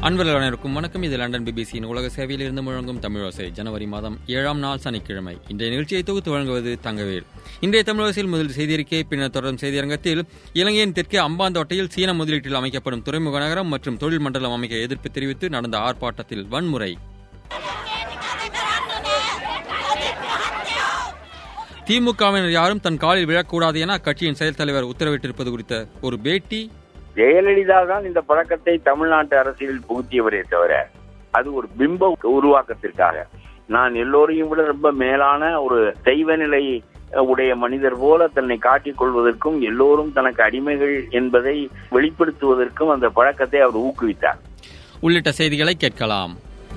அன்பர்கள் அனைவருக்கும் வணக்கம் இது லண்டன் பிபிசியின் உலக சேவையில் இருந்து முழங்கும் தமிழோசை ஜனவரி மாதம் ஏழாம் நாள் சனிக்கிழமை இன்றைய நிகழ்ச்சியை தொகுத்து வழங்குவது தங்கவேல் இன்றைய தமிழோசையில் முதல் செய்தியறிக்கை பின்னர் தொடரும் செய்தியரங்கத்தில் இலங்கையின் தெற்கே அம்பாந்தோட்டையில் சீன முதலீட்டில் அமைக்கப்படும் துறைமுக நகரம் மற்றும் தொழில் மண்டலம் அமைக்க எதிர்ப்பு தெரிவித்து நடந்த ஆர்ப்பாட்டத்தில் வன்முறை திமுகவினர் யாரும் தன் காலில் விழக்கூடாது என அக்கட்சியின் செயல் தலைவர் உத்தரவிட்டிருப்பது குறித்த ஒரு பேட்டி ஜெயலலிதா தான் இந்த பழக்கத்தை தமிழ்நாட்டு அரசியலில் புகுத்தியவரே தவிர அது ஒரு பிம்ப உருவாக்கத்திற்காக நான் எல்லோரையும் விட ரொம்ப மேலான ஒரு தெய்வ நிலை உடைய மனிதர் போல தன்னை காட்டிக் கொள்வதற்கும் எல்லோரும் தனக்கு அடிமைகள் என்பதை வெளிப்படுத்துவதற்கும் அந்த பழக்கத்தை அவர் ஊக்குவித்தார் உள்ளிட்ட செய்திகளை கேட்கலாம்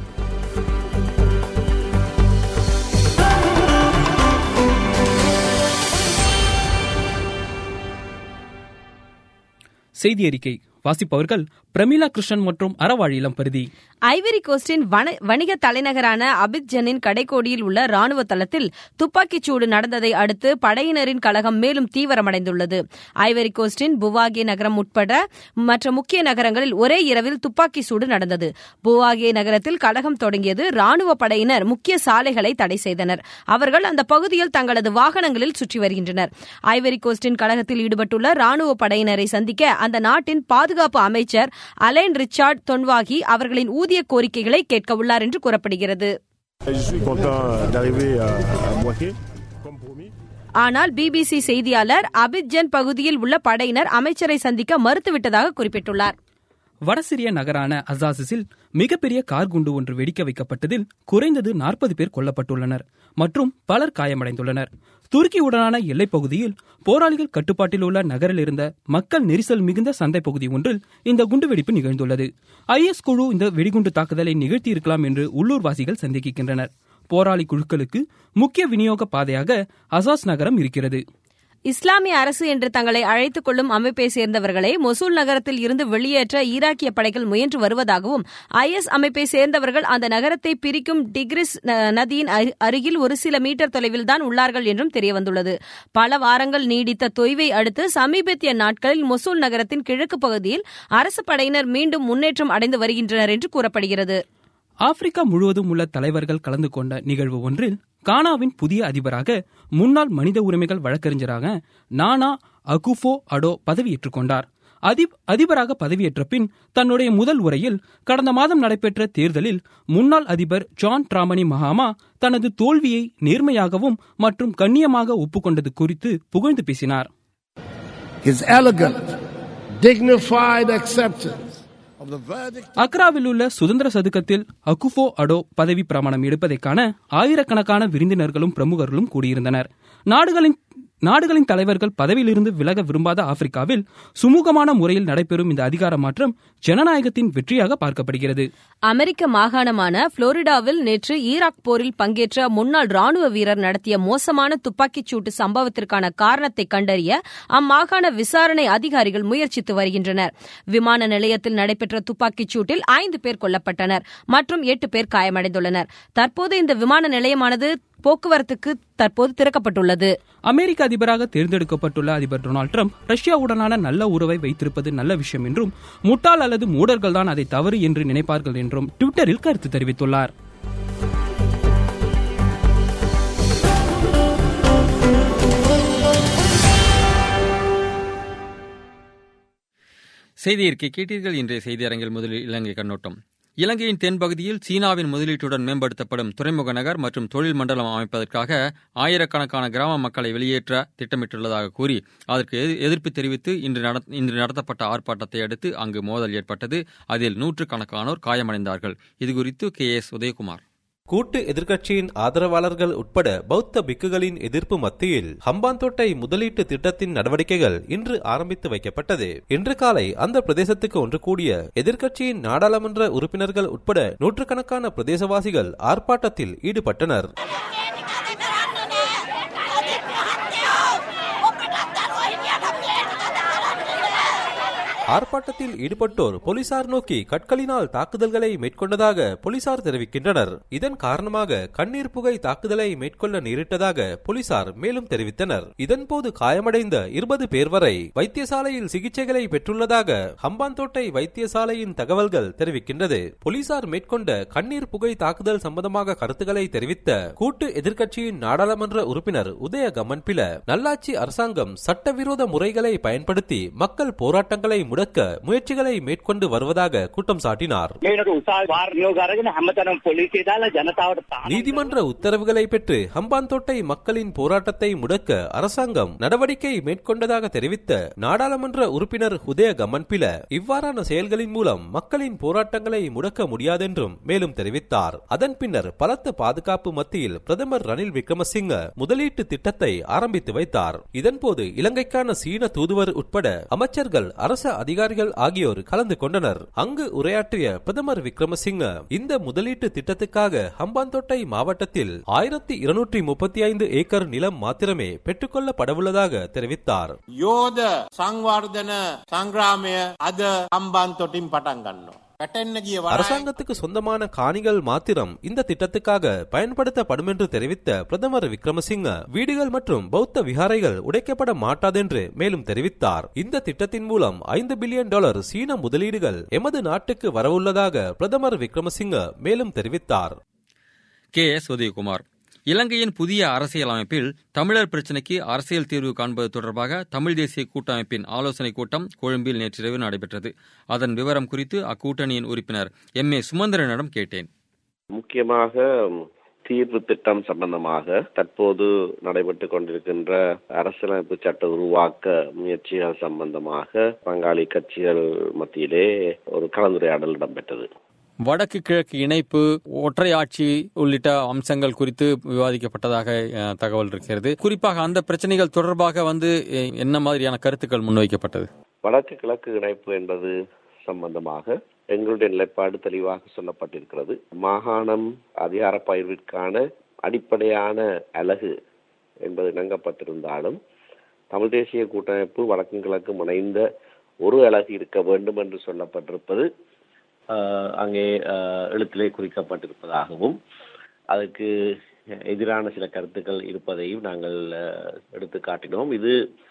செய்தி அறிக்கை வாசிப்பவர்கள் பிரமிளா கிருஷ்ணன் மற்றும் அறவாழிலம் பருதி ஐவரி கோஸ்டின் வன- வணிக தலைநகரான அபித்ஜனின் கடைக்கோடியில் உள்ள ராணுவ தளத்தில் துப்பாக்கிச் சூடு நடந்ததை அடுத்து படையினரின் கழகம் மேலும் தீவிரமடைந்துள்ளது ஐவரி கோஸ்டின் புவாகே நகரம் உட்பட மற்ற முக்கிய நகரங்களில் ஒரே இரவில் துப்பாக்கி சூடு நடந்தது புவாகே நகரத்தில் கழகம் தொடங்கியது ராணுவ படையினர் முக்கிய சாலைகளை தடை செய்தனர் அவர்கள் அந்த பகுதியில் தங்களது வாகனங்களில் சுற்றி வருகின்றனர் ஐவரி கோஸ்டின் கழகத்தில் ஈடுபட்டுள்ள ராணுவ படையினரை சந்திக்க அந்த நாட்டின் பாதுகாப்பு அமைச்சர் அலைன் ரிச்சார்ட் தொன்வாகி அவர்களின் ஊதிய கோரிக்கைகளை கேட்க உள்ளார் என்று கூறப்படுகிறது Je suis content d'arriver à, à Moitié, comme promis. ஆனால் பிபிசி செய்தியாளர் அபித்ஜன் பகுதியில் உள்ள படையினர் அமைச்சரை சந்திக்க மறுத்துவிட்டதாக குறிப்பிட்டுள்ளார் வடசிரிய நகரான அசாசிஸில் மிகப்பெரிய கார் குண்டு ஒன்று வெடிக்க வைக்கப்பட்டதில் குறைந்தது நாற்பது பேர் கொல்லப்பட்டுள்ளனர் மற்றும் பலர் காயமடைந்துள்ளனர் துருக்கியுடனான எல்லைப் பகுதியில் போராளிகள் கட்டுப்பாட்டில் உள்ள நகரில் இருந்த மக்கள் நெரிசல் மிகுந்த சந்தை பகுதி ஒன்றில் இந்த குண்டுவெடிப்பு நிகழ்ந்துள்ளது ஐஎஸ் குழு இந்த வெடிகுண்டு தாக்குதலை நிகழ்த்தியிருக்கலாம் என்று உள்ளூர்வாசிகள் சந்தேகிக்கின்றனர் போராளி குழுக்களுக்கு முக்கிய விநியோக பாதையாக அசாஸ் நகரம் இருக்கிறது இஸ்லாமிய அரசு என்று தங்களை அழைத்துக் கொள்ளும் அமைப்பை சேர்ந்தவர்களை மொசூல் நகரத்தில் இருந்து வெளியேற்ற ஈராக்கிய படைகள் முயன்று வருவதாகவும் ஐஎஸ் அமைப்பை சேர்ந்தவர்கள் அந்த நகரத்தை பிரிக்கும் டிக்ரிஸ் ந- நதியின் அரு- அருகில் ஒரு சில மீட்டர் தொலைவில் தான் உள்ளார்கள் என்றும் தெரியவந்துள்ளது பல வாரங்கள் நீடித்த தொய்வை அடுத்து சமீபத்திய நாட்களில் மொசூல் நகரத்தின் கிழக்கு பகுதியில் அரசு படையினர் மீண்டும் முன்னேற்றம் அடைந்து வருகின்றனர் என்று கூறப்படுகிறது ஆப்பிரிக்கா முழுவதும் உள்ள தலைவர்கள் கலந்து கொண்ட நிகழ்வு ஒன்றில் கானாவின் புதிய அதிபராக முன்னாள் மனித உரிமைகள் வழக்கறிஞராக நானா அகுஃபோ அடோ பதவியேற்றுக் கொண்டார் அதிப் அதிபராக பதவியேற்ற பின் தன்னுடைய முதல் உரையில் கடந்த மாதம் நடைபெற்ற தேர்தலில் முன்னாள் அதிபர் ஜான் டிராமனி மஹாமா தனது தோல்வியை நேர்மையாகவும் மற்றும் கண்ணியமாக ஒப்புக்கொண்டது குறித்து புகழ்ந்து பேசினார் his elegant, dignified acceptance of the verdict அக்ராவில் உள்ள சுதந்திர சதுக்கத்தில் அகுஃபோ அடோ பதவி பிரமாணம் எடுப்பதைக் காண ஆயிரக்கணக்கான விருந்தினர்களும் பிரமுகர்களும் கூடியிருந்தனர் நாடுகளின் நாடுகளின் தலைவர்கள் பதவியிலிருந்து விலக விரும்பாத ஆப்பிரிக்காவில் சுமூகமான முறையில் நடைபெறும் இந்த அதிகார மாற்றம் ஜனநாயகத்தின் வெற்றியாக பார்க்கப்படுகிறது அமெரிக்க மாகாணமான புளோரிடாவில் நேற்று ஈராக் போரில் பங்கேற்ற முன்னாள் ராணுவ வீரர் நடத்திய மோசமான துப்பாக்கிச் சூட்டு சம்பவத்திற்கான காரணத்தை கண்டறிய அம்மாகாண விசாரணை அதிகாரிகள் முயற்சித்து வருகின்றனர் விமான நிலையத்தில் நடைபெற்ற துப்பாக்கிச் சூட்டில் ஐந்து பேர் கொல்லப்பட்டனர் மற்றும் எட்டு பேர் காயமடைந்துள்ளனர் தற்போது இந்த விமான நிலையமானது போக்குவரத்துக்கு தற்போது திறக்கப்பட்டுள்ளது அமெரிக்க அதிபராக தேர்ந்தெடுக்கப்பட்டுள்ள அதிபர் டொனால்ட் ட்ரம்ப் ரஷ்யாவுடனான நல்ல உறவை வைத்திருப்பது நல்ல விஷயம் என்றும் முட்டாள் அல்லது மூடர்கள் தான் அதை தவறு என்று நினைப்பார்கள் என்றும் ட்விட்டரில் கருத்து தெரிவித்துள்ளார் செய்தி இருக்கை கேட்டீர்கள் இன்றைய செய்தி அரங்கில் முதலில் இலங்கை கண்ணோட்டம் இலங்கையின் தென்பகுதியில் சீனாவின் முதலீட்டுடன் மேம்படுத்தப்படும் துறைமுக நகர் மற்றும் தொழில் மண்டலம் அமைப்பதற்காக ஆயிரக்கணக்கான கிராம மக்களை வெளியேற்ற திட்டமிட்டுள்ளதாக கூறி அதற்கு எதி- எதிர்ப்பு தெரிவித்து இன்று நட- இன்று நடத்தப்பட்ட ஆர்ப்பாட்டத்தை அடுத்து அங்கு மோதல் ஏற்பட்டது அதில் நூற்றுக்கணக்கானோர் காயமடைந்தார்கள் இதுகுறித்து கே எஸ் உதயகுமார் கூட்டு எதிர்க்கட்சியின் ஆதரவாளர்கள் உட்பட பௌத்த பிக்குகளின் எதிர்ப்பு மத்தியில் ஹம்பாந்தோட்டை முதலீட்டு திட்டத்தின் நடவடிக்கைகள் இன்று ஆரம்பித்து வைக்கப்பட்டது இன்று காலை அந்த பிரதேசத்துக்கு ஒன்று கூடிய எதிர்க்கட்சியின் நாடாளுமன்ற உறுப்பினர்கள் உட்பட நூற்றுக்கணக்கான பிரதேசவாசிகள் ஆர்ப்பாட்டத்தில் ஈடுபட்டனர் ஆர்ப்பாட்டத்தில் ஈடுபட்டோர் போலீசார் நோக்கி கற்களினால் தாக்குதல்களை மேற்கொண்டதாக போலீசார் தெரிவிக்கின்றனர் இதன் காரணமாக கண்ணீர் புகை தாக்குதலை மேற்கொள்ள நேரிட்டதாக போலீசார் மேலும் தெரிவித்தனர் இதன்போது காயமடைந்த இருபது பேர் வரை வைத்தியசாலையில் சிகிச்சைகளை பெற்றுள்ளதாக ஹம்பாந்தோட்டை வைத்தியசாலையின் தகவல்கள் தெரிவிக்கின்றது போலீசார் மேற்கொண்ட கண்ணீர் புகை தாக்குதல் சம்பந்தமாக கருத்துக்களை தெரிவித்த கூட்டு எதிர்க்கட்சியின் நாடாளுமன்ற உறுப்பினர் உதய கமன்பில நல்லாட்சி அரசாங்கம் சட்டவிரோத முறைகளை பயன்படுத்தி மக்கள் போராட்டங்களை முடக்க முயற்சிகளை மேற்கொண்டு வருவதாக குற்றம் சாட்டினார் මේකට උසා වාර්ණයෝ අරගෙන හැමතැනම පොලිසිය දාලා ජනතාවට තාම நீதிமன்ற உத்தரவுகளை பெற்று ஹம்பாந்தோட்டை மக்களின் போராட்டத்தை முடக்க அரசாங்கம் நடவடிக்கை மேற்கொண்டதாக தெரிவித்த நாடாளுமன்ற உறுப்பினர் உதய கமன்பில இவ்வாறான செயல்களின் மூலம் மக்களின் போராட்டங்களை முடக்க முடியாதென்றும் மேலும் தெரிவித்தார் அதன் பின்னர் பலத்த பாதுகாப்பு மத்தியில் பிரதமர் ரணில் விக்ரமசிங்க முதலீட்டு திட்டத்தை ஆரம்பித்து வைத்தார் இதன்போது இலங்கைக்கான சீன தூதுவர் உட்பட அமைச்சர்கள் அரச அதிகாரிகள் ஆகியோர் கலந்து கொண்டனர் அங்கு உரையாற்றிய பிரதமர் விக்ரமசிங்க இந்த முதலீட்டு திட்டத்துக்காக ஹம்பாந்தோட்டை மாவட்டத்தில் ஆயிரத்தி இருநூற்றி முப்பத்தி ஐந்து ஏக்கர் நிலம் மாத்திரமே பெற்றுக்கொள்ளப்படவுள்ளதாக தெரிவித்தார் යෝධ සංවර්ධන සංග්‍රාමය අද හම්බන්තොටින් පටන් ගන්නවා. වැටෙන්න ගිය වරාය அரசாங்கத்துக்கு சொந்தமான காணிகள் மாத்திரம் இந்த திட்டத்துக்காக பயன்படுத்தப்படும் என்று தெரிவித்த பிரதமர் விக்ரமசிங்க வீடுகள் மற்றும் பௌத்த விகாரைகள் உடைக்கப்பட மாட்டாதென்று மேலும் தெரிவித்தார் இந்த திட்டத்தின் மூலம் ஐந்து பில்லியன் டாலர் சீன முதலீடுகள் எமது நாட்டுக்கு வரவுள்ளதாக பிரதமர் விக்ரமசிங்க மேலும் தெரிவித்தார் கே எஸ் உதயகுமார் இலங்கையின் புதிய அரசியல் அமைப்பில் தமிழர் பிரச்சினைக்கு அரசியல் தீர்வு காண்பது தொடர்பாக தமிழ் தேசிய கூட்டமைப்பின் ஆலோசனைக் கூட்டம் கொழும்பில் நேற்றிரவு நடைபெற்றது அதன் விவரம் குறித்து அக்கூட்டணியின் உறுப்பினர் எம் ஏ சுமந்திரனிடம் கேட்டேன் முக்கியமாக தீர்வு திட்டம் சம்பந்தமாக தற்போது நடைபெற்றுக் கொண்டிருக்கின்ற அரசியலமைப்பு சட்ட உருவாக்க முயற்சிகள் சம்பந்தமாக பங்காளி கட்சிகள் மத்தியிலே ஒரு கலந்துரையாடல் இடம்பெற்றது வடக்கு கிழக்கு இணைப்பு ஒற்றை ஆட்சி உள்ளிட்ட அம்சங்கள் குறித்து விவாதிக்கப்பட்டதாக அஹ், தகவல் இருக்கிறது குறிப்பாக அந்த பிரச்சனைகள் தொடர்பாக வந்து அஹ், என்ன மாதிரியான கருத்துக்கள் முன்வைக்கப்பட்டது வடக்கு கிழக்கு இணைப்பு என்பது சம்பந்தமாக எங்களுடைய நிலைப்பாடு தெளிவாக சொல்லப்பட்டிருக்கிறது மாகாணம் அதிகார பயிர்விற்கான அடிப்படையான அலகு என்பது இணங்கப்பட்டிருந்தாலும் தமிழ் தேசிய கூட்டமைப்பு வடக்கும் கிழக்கும் இணைந்த ஒரு அலகு இருக்க வேண்டும் என்று சொல்லப்பட்டிருப்பது ஆஹ், அங்கே ஆஹ், எழுத்திலே குறிக்கப்பட்டிருப்பதாகவும் அதற்கு எதிரான சில கருத்துக்கள் இருப்பதையும் நாங்கள் ஆஹ், எடுத்து காட்டினோம் இது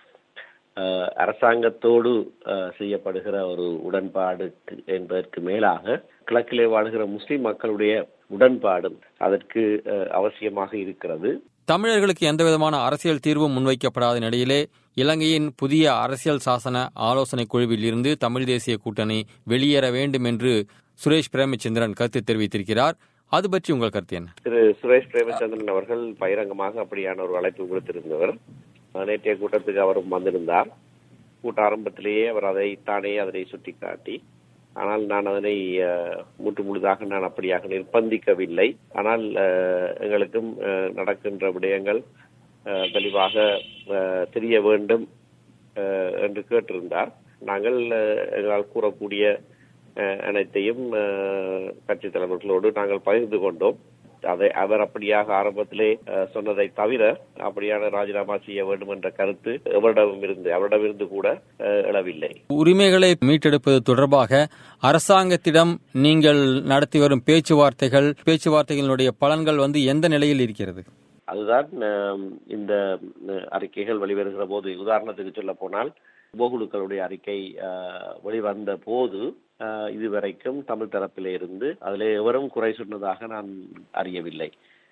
ஆஹ், அரசாங்கத்தோடு ஆஹ், செய்யப்படுகிற ஒரு உடன்பாடு என்பதற்கு மேலாக கிழக்கிலே வாழ்கிற முஸ்லிம் மக்களுடைய உடன்பாடும் அதற்கு ஆஹ், அவசியமாக இருக்கிறது தமிழர்களுக்கு எந்தவிதமான அரசியல் தீர்வும் முன்வைக்கப்படாத நிலையிலே இலங்கையின் புதிய அரசியல் சாசன ஆலோசனை குழுவில் இருந்து தமிழ் தேசிய கூட்டணி வெளியேற வேண்டும் என்று சுரேஷ் பிரேமச்சந்திரன் கருத்து தெரிவித்திருக்கிறார் அது பற்றி உங்கள் கருத்து என்ன திரு சுரேஷ் பிரேமச்சந்திரன் அவர்கள் பகிரங்கமாக அப்படியான ஒரு அழைப்பு விடுத்திருந்தவர் அஹ், நேற்றைய கூட்டத்துக்கு அவரும் வந்திருந்தார் கூட்ட ஆரம்பத்திலேயே அவர் அதை தானே அதனை சுட்டிக்காட்டி ஆனால் நான் அதனை அஹ், முற்று முழுதாக நான் அப்படியாக நிர்பந்திக்கவில்லை ஆனால் அஹ், எங்களுக்கும் அஹ், நடக்கின்ற விடயங்கள் அஹ், தெளிவாக அஹ், தெரிய வேண்டும் அஹ், என்று கேட்டிருந்தார் நாங்கள் அஹ், எங்களால் கூறக்கூடிய அஹ், அனைத்தையும் அஹ், கட்சித் தலைவர்களோடு நாங்கள் பகிர்ந்து கொண்டோம் அதை அவர் அப்படியாக ஆரம்பத்திலே அஹ், சொன்னதை தவிர அப்படியான ராஜினாமா செய்ய வேண்டும் என்ற கருத்து எவரிடமும் இருந்து அவரிடமிருந்து கூட அஹ், எழவில்லை உரிமைகளை மீட்டெடுப்பது தொடர்பாக அரசாங்கத்திடம் நீங்கள் நடத்தி வரும் பேச்சுவார்த்தைகள் பேச்சுவார்த்தைகளினுடைய பலன்கள் வந்து எந்த நிலையில் இருக்கிறது அதுதான் அஹ், இந்த அஹ், அறிக்கைகள் வெளிவருகிற போது உதாரணத்துக்கு சொல்ல போனால் உபகுழுக்களுடைய அறிக்கை அஹ், வெளிவந்த போது அஹ், இதுவரைக்கும் தமிழ் தரப்பிலே இருந்து அதிலே எவரும் குறை சொன்னதாக நான் அறியவில்லை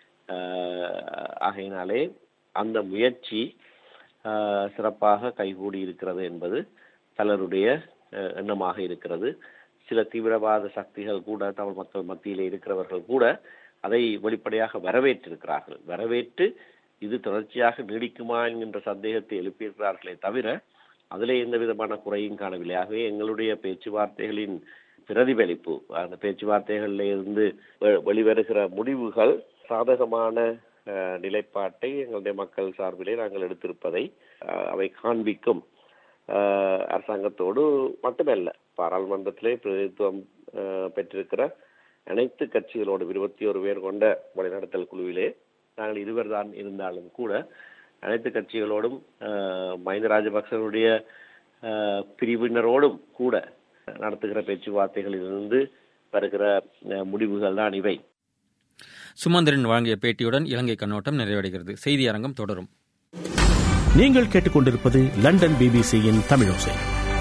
அஹ், ஆகையினாலே அந்த முயற்சி அஹ், சிறப்பாக கைகூடி இருக்கிறது என்பது பலருடைய அஹ், எண்ணமாக இருக்கிறது சில தீவிரவாத சக்திகள் கூட தமிழ் மக்கள் மத்தியிலே இருக்கிறவர்கள் கூட அதை வெளிப்படையாக வரவேற்றிருக்கிறார்கள் வரவேற்று இது தொடர்ச்சியாக நீடிக்குமா என்கின்ற சந்தேகத்தை எழுப்பியிருக்கிறார்களே தவிர அதிலே எந்த விதமான குறையும் காணவில்லை ஆகவே எங்களுடைய பேச்சுவார்த்தைகளின் பிரதிபலிப்பு அந்த பேச்சுவார்த்தைகளில் இருந்து வெ- வெளிவருகிற முடிவுகள் சாதகமான அஹ், நிலைப்பாட்டை எங்களுடைய மக்கள் சார்பிலே நாங்கள் எடுத்திருப்பதை அஹ், அவை காண்பிக்கும் அஹ், அரசாங்கத்தோடு மட்டுமல்ல பாராளுமன்றத்திலே பிரதிநிதித்துவம் அஹ், பெற்றிருக்கிற அனைத்து கட்சிகளோடு இருபத்தி ஒரு பேர் கொண்ட வழிநடத்தல் குழுவிலே நாங்கள் இருவர் தான் இருந்தாலும் கூட அனைத்து கட்சிகளோடும் அஹ், மஹிந்த ராஜபக்சனுடைய அஹ், பிரிவினரோடும் கூட நடத்துகிற பேச்சுவார்த்தைகளிலிருந்து வருகிற அஹ், முடிவுகள் தான் இவை சுமந்திரன் வழங்கிய பேட்டியுடன் இலங்கை கண்ணோட்டம் நிறைவடைகிறது செய்தி அரங்கம் தொடரும் நீங்கள் கேட்டுக்கொண்டிருப்பது லண்டன் பிபிசியின் தமிழோசை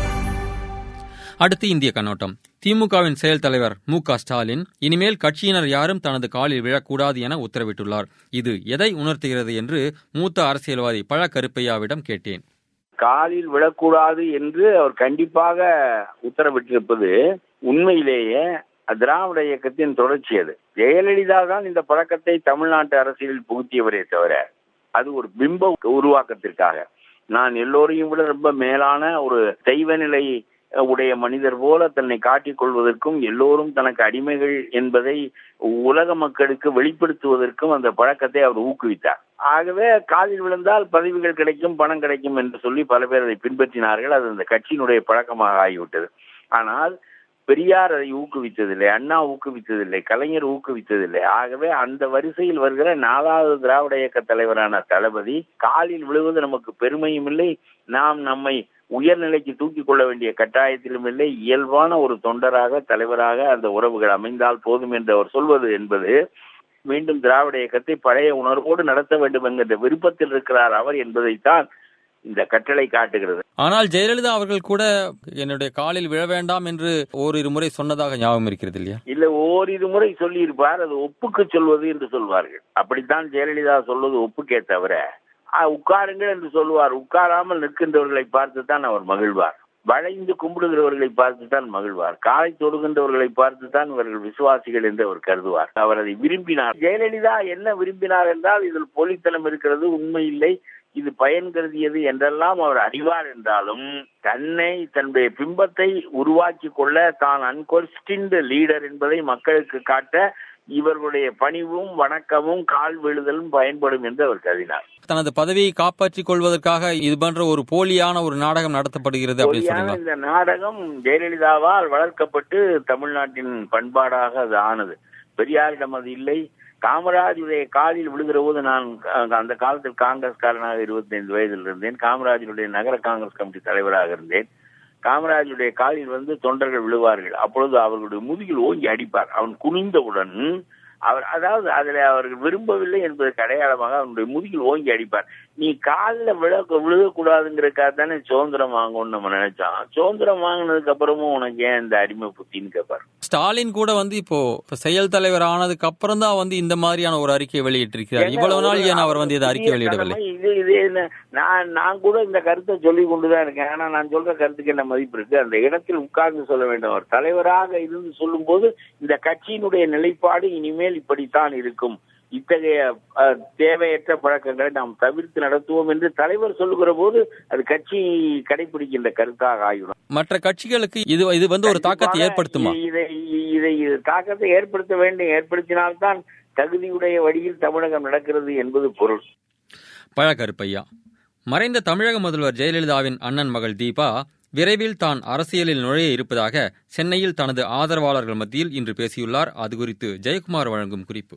அடுத்து இந்திய கண்ணோட்டம் திமுகவின் செயல் தலைவர் மு க ஸ்டாலின் இனிமேல் கட்சியினர் யாரும் தனது காலில் விழக்கூடாது என உத்தரவிட்டுள்ளார் இது எதை உணர்த்துகிறது என்று மூத்த அரசியல்வாதி பழ கருப்பையாவிடம் கேட்டேன் காலில் விழக்கூடாது என்று அவர் கண்டிப்பாக உத்தரவிட்டிருப்பது உண்மையிலேயே திராவிட இயக்கத்தின் தொடர்ச்சி அது ஜெயலலிதா தான் இந்த பழக்கத்தை தமிழ்நாட்டு அரசியலில் புகுத்தியவரே தவிர அது ஒரு பிம்ப உருவாக்கத்திற்காக நான் எல்லோரையும் விட ரொம்ப மேலான ஒரு தெய்வ நிலை உடைய மனிதர் போல தன்னை காட்டிக் கொள்வதற்கும் எல்லோரும் தனக்கு அடிமைகள் என்பதை உலக மக்களுக்கு வெளிப்படுத்துவதற்கும் அந்த பழக்கத்தை அவர் ஊக்குவித்தார் ஆகவே காலில் விழுந்தால் பதவிகள் கிடைக்கும் பணம் கிடைக்கும் என்று சொல்லி பல பேர் அதை பின்பற்றினார்கள் அது அந்த கட்சியினுடைய பழக்கமாக ஆகிவிட்டது ஆனால் பெரியார் அதை ஊக்குவித்ததில்லை அண்ணா ஊக்குவித்ததில்லை கலைஞர் ஊக்குவித்ததில்லை ஆகவே அந்த வரிசையில் வருகிற நாலாவது திராவிட இயக்க தலைவரான தளபதி காலில் விழுவது நமக்கு பெருமையும் இல்லை நாம் நம்மை உயர்நிலைக்கு தூக்கிக் கொள்ள வேண்டிய கட்டாயத்திலும் இல்லை இயல்பான ஒரு தொண்டராக தலைவராக அந்த உறவுகள் அமைந்தால் போதும் என்று அவர் சொல்வது என்பது மீண்டும் திராவிட இயக்கத்தை பழைய உணர்வோடு நடத்த வேண்டும் என்கின்ற விருப்பத்தில் இருக்கிறார் அவர் என்பதைத்தான் இந்த கட்டளை காட்டுகிறது ஆனால் ஜெயலலிதா அவர்கள் கூட என்னுடைய காலில் விழ வேண்டாம் என்று ஓரிரு முறை சொன்னதாக ஞாபகம் இருக்கிறது இல்லையா இல்ல ஓரிரு முறை சொல்லி இருப்பார் அது ஒப்புக்கு சொல்வது என்று சொல்வார்கள் அப்படித்தான் ஜெயலலிதா சொல்வது ஒப்புக்கே தவிர "ஆ, உட்காருங்கள் என்று சொல்லுவார் உட்காராமல் நிற்கின்றவர்களை பார்த்து தான் அவர் மகிழ்வார் வளைந்து கும்பிடுகிறவர்களை பார்த்து தான் மகிழ்வார் காலை தொடுகின்றவர்களை பார்த்து தான் இவர்கள் விசுவாசிகள் என்று அவர் கருதுவார் அவர் அதை விரும்பினார் ஜெயலலிதா என்ன விரும்பினார் என்றால் இதில் போலித்தனம் இருக்கிறது உண்மை இல்லை இது பயன் கருதியது என்றெல்லாம் அவர் அறிவார் என்றாலும் தன்னை தன்னுடைய பிம்பத்தை உருவாக்கி கொள்ள தான் அன்கொஸ்டின்டு லீடர் என்பதை மக்களுக்கு காட்ட இவர்களுடைய பணிவும் வணக்கமும் கால் விழுதலும் பயன்படும் என்று அவர் கருதினார் தனது பதவியை காப்பாற்றிக் கொள்வதற்காக இது போன்ற ஒரு போலியான ஒரு நாடகம் நடத்தப்படுகிறது அப்படின்னு பொய்யான சொன்னீங்களா இந்த நாடகம் ஜெயலலிதாவால் வளர்க்கப்பட்டு தமிழ்நாட்டின் பண்பாடாக அது ஆனது பெரியாரிடம் அது இல்லை காமராஜுடைய காலில் விழுகிற போது நான் அஹ், அந்த காலத்தில் காங்கிரஸ்காரனாக இருபத்தி ஐந்து வயதில் இருந்தேன் காமராஜருடைய நகர காங்கிரஸ் கமிட்டி தலைவராக இருந்தேன் காமராஜருடைய காலில் வந்து தொண்டர்கள் விழுவார்கள் அப்பொழுது அவர்களுடைய முதுகில் ஓங்கி அடிப்பார் அவன் குனிந்தவுடன் அவர் அதாவது அதுல அவர்கள் விரும்பவில்லை என்பதற்கு அடையாளமாக அவனுடைய முதுகில் ஓங்கி அடிப்பார் நீ காலில் விழ விழுகக்கூடாதுங்கிறக்காக தானே சுதந்திரம் வாங்கணும்னு நம்ம நினைச்சோம் சுதந்திரம் வாங்கினதுக்கு அப்புறமும் உனக்கு ஏன் இந்த அடிமை புத்தின்னு கேட்பார் ஸ்டாலின் கூட வந்து இப்போ செயல் தலைவர் ஆனதுக்கு அப்புறம் தான் வந்து இந்த மாதிரியான ஒரு அறிக்கையை வெளியிட்டிருக்கிறார் இவ்வளவு நாள் ஏன் அவர் வந்து இதை அறிக்கை வெளியிடவில்லை இது இது என்ன நான் நான் கூட இந்த கருத்தை சொல்லி கொண்டுதான் இருக்கேன் ஆனா நான் சொல்ற கருத்துக்கு என்ன மதிப்பு இருக்கு அந்த இடத்தில் உட்கார்ந்து சொல்ல வேண்டும் அவர் தலைவராக இருந்து சொல்லும்போது இந்த கட்சியினுடைய நிலைப்பாடு இனிமேல் இப்படித்தான் இருக்கும் இத்தகைய அஹ், தேவையற்ற பழக்கங்களை நாம் தவிர்த்து நடத்துவோம் என்று தலைவர் சொல்லுகிற போது அது கட்சி கடைபிடிக்கின்ற கருத்தாக ஆகிவிடும் மற்ற கட்சிகளுக்கு இது இது வந்து ஒரு தாக்கத்தை கண்டிப்பாக ஏற்படுத்துமா இதை இதை இது தாக்கத்தை ஏற்படுத்த வேண்டும் ஏற்படுத்தினால்தான் தகுதியுடைய வழியில் தமிழகம் நடக்கிறது என்பது பொருள் பழகருப்பையா மறைந்த தமிழக முதல்வர் ஜெயலலிதாவின் அண்ணன் மகள் தீபா விரைவில் தான் அரசியலில் நுழைய இருப்பதாக சென்னையில் தனது ஆதரவாளர்கள் மத்தியில் இன்று பேசியுள்ளார் அது குறித்து ஜெயக்குமார் வழங்கும் குறிப்பு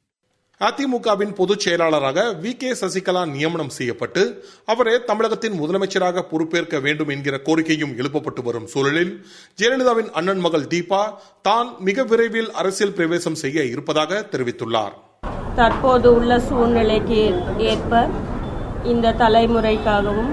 அதிமுகவின் பொதுச் செயலாளராக வி கே சசிகலா நியமனம் செய்யப்பட்டு அவரே தமிழகத்தின் முதலமைச்சராக பொறுப்பேற்க வேண்டும் என்கிற கோரிக்கையும் எழுப்பப்பட்டு வரும் சூழலில் ஜெயலலிதாவின் அண்ணன் மகள் தீபா தான் மிக விரைவில் அரசியல் பிரவேசம் செய்ய இருப்பதாக தெரிவித்துள்ளார் தற்போது உள்ள சூழ்நிலைக்கு ஏற்ப இந்த தலைமுறைக்காகவும்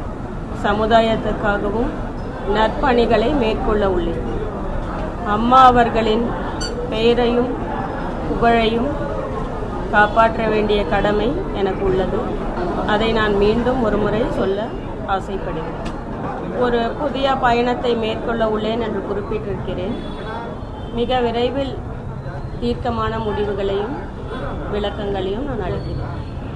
சமுதாயத்துக்காகவும் நற்பணிகளை மேற்கொள்ள உள்ளேன் அம்மா அவர்களின் பெயரையும் புகழையும் காப்பாற்ற வேண்டிய கடமை எனக்கு உள்ளது அதை நான் மீண்டும் ஒரு முறை சொல்ல ஆசைப்படுகிறேன் ஒரு புதிய பயணத்தை மேற்கொள்ள உள்ளேன் என்று குறிப்பிட்டிருக்கிறேன் மிக விரைவில் தீர்க்கமான முடிவுகளையும் விளக்கங்களையும் நான் அளிக்கிறேன்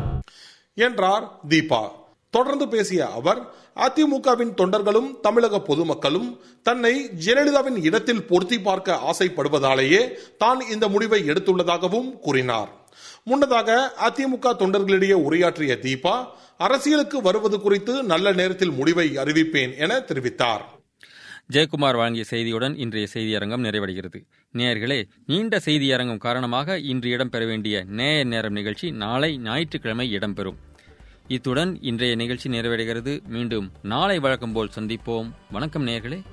என்றார் தீபா தொடர்ந்து பேசிய அவர் அதிமுகவின் தொண்டர்களும் தமிழக பொதுமக்களும் தன்னை ஜெயலலிதாவின் இடத்தில் பொருத்தி பார்க்க ஆசைப்படுவதாலேயே தான் இந்த முடிவை எடுத்துள்ளதாகவும் கூறினார் முன்னதாக அதிமுக தொண்டர்களிடையே உரையாற்றிய தீபா அரசியலுக்கு வருவது குறித்து நல்ல நேரத்தில் முடிவை அறிவிப்பேன் என தெரிவித்தார் ஜெயக்குமார் வழங்கிய செய்தியுடன் இன்றைய செய்தியரங்கம் நிறைவடைகிறது நேயர்களே நீண்ட செய்தியரங்கம் காரணமாக இன்று இடம்பெற வேண்டிய நேய நேரம் நிகழ்ச்சி நாளை ஞாயிற்றுக்கிழமை இடம்பெறும் இத்துடன் இன்றைய நிகழ்ச்சி நிறைவடைகிறது மீண்டும் நாளை வழக்கம் போல் சந்திப்போம் வணக்கம் நேர்களே